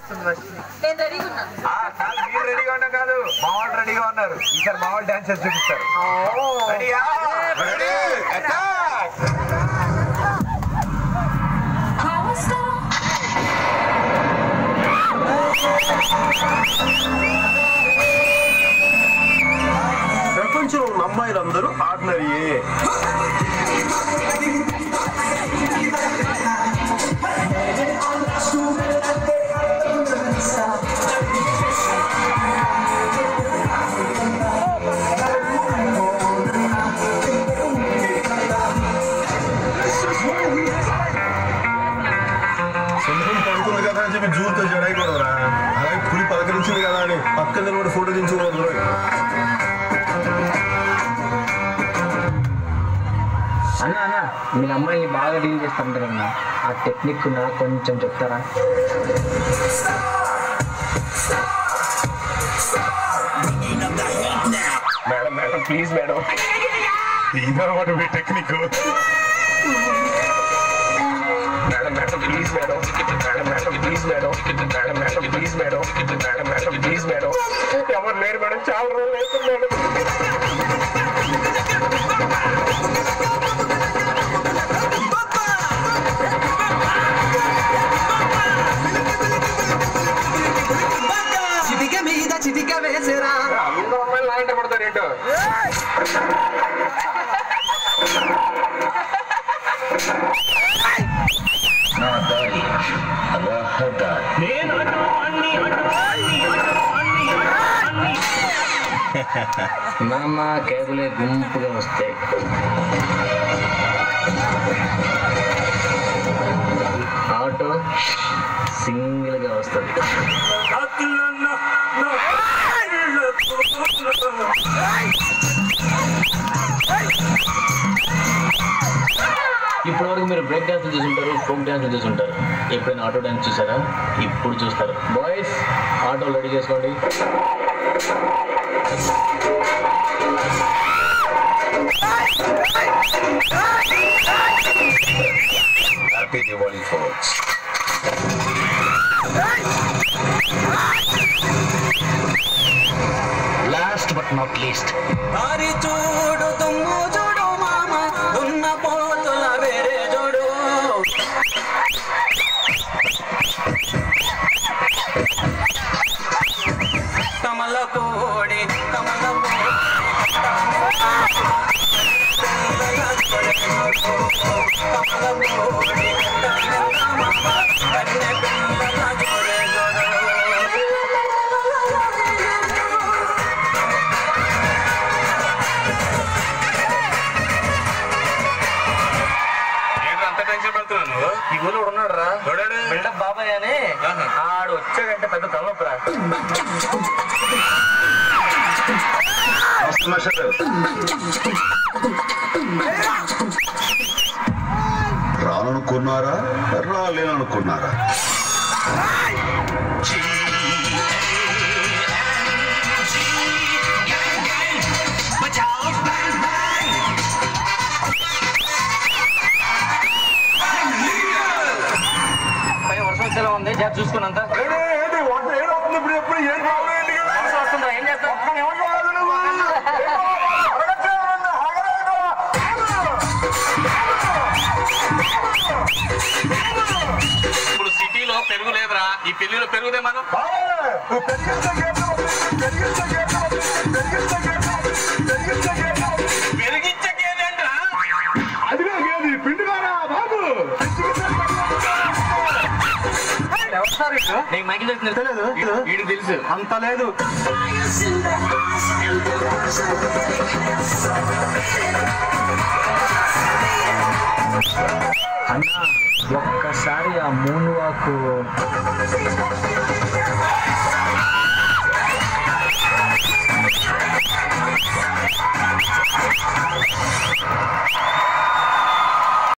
నేను రెడీగా ఉన్నాను ఆ, కాదు, మీరు రెడీగా ఉన్నా కాదు మా వాళ్ళు రెడీగా ఉన్నారు ఈసారి మా వాళ్ళు డాన్సర్ చూపిస్తారు రెడీయా రెడీ అటాక్ ప్రపంచంలో ఉన్న అమ్మాయిలందరూ ఆర్డినరీయే సింహం పడుతుంది కదా అని చెప్పి జూతో జడైకూడదురా అలాగే పులి పలకరించింది కదా అని పక్కన నిలబడి ఫోటో దించుకోవద్దు అన్న అన్న మీ అమ్మాయిని బాగా డీల్ చేస్తుంటారు అన్న ఆ టెక్నిక్ నాకు కొంచెం చెప్తారా మేడం మేడం ప్లీజ్ మేడం ఇదన్నమాట మీ technique madam madam please madam madam madam please madam madam madam please madam madam madam please madam ఎవరు లేరు మేడం చాలా రోజులు అవుతుంది మేడం చిటిక మీద చిటిక వేసేరా అందరూ అమ్మాయిలు నాయంట పడతారు ఏంటో మామ కేబులే గుంపుగా వస్తాయి ఆటో సింగిల్ గా వస్తుంది ఇప్పటి వరకు మీరు బ్రేక్ డాన్స్ చూసుంటారు ఫోక్ డాన్స్ చూసుంటారు ఎప్పుడైనా ఆటో డాన్స్ చూసారా ఇప్పుడు చూస్తారు బాయ్స్ ఆటోలు రెడీ చేసుకోండి happy Diwali force last but not least దారి చూడు దుమ్ము చూడు మామ ఉన్న పోతుల వేరే చూడు కమల కోడి కమల అంత టెన్షన్ పడుతున్నాను ఈ ఊళ్ళో ఉన్నాడు రా బిల్డప్ బాబాయ్ అని ఆడు వచ్చాడంటే పెద్ద తలనొప్పురా రాననుకున్నారా రాలేననుకున్నారా పై వర్షం వచ్చేలా ఉంది జాబ్ చూసుకున్నంత ఇప్పుడు ఎప్పుడు ఏం కావాలి వస్తుందా ఏం చేస్తాం ఇప్పుడు సిటీలో పెరుగు లేదురా ఈ పెళ్లిలో పెరుగుదే మనం పెరిగించకేదేంట్రా నీకు మైకిల్ జాక్సన్ తెలియదు వీడికి తెలుసు అంత లేదు అన్న ఒక్కసారి ఆ మూన్ వాక్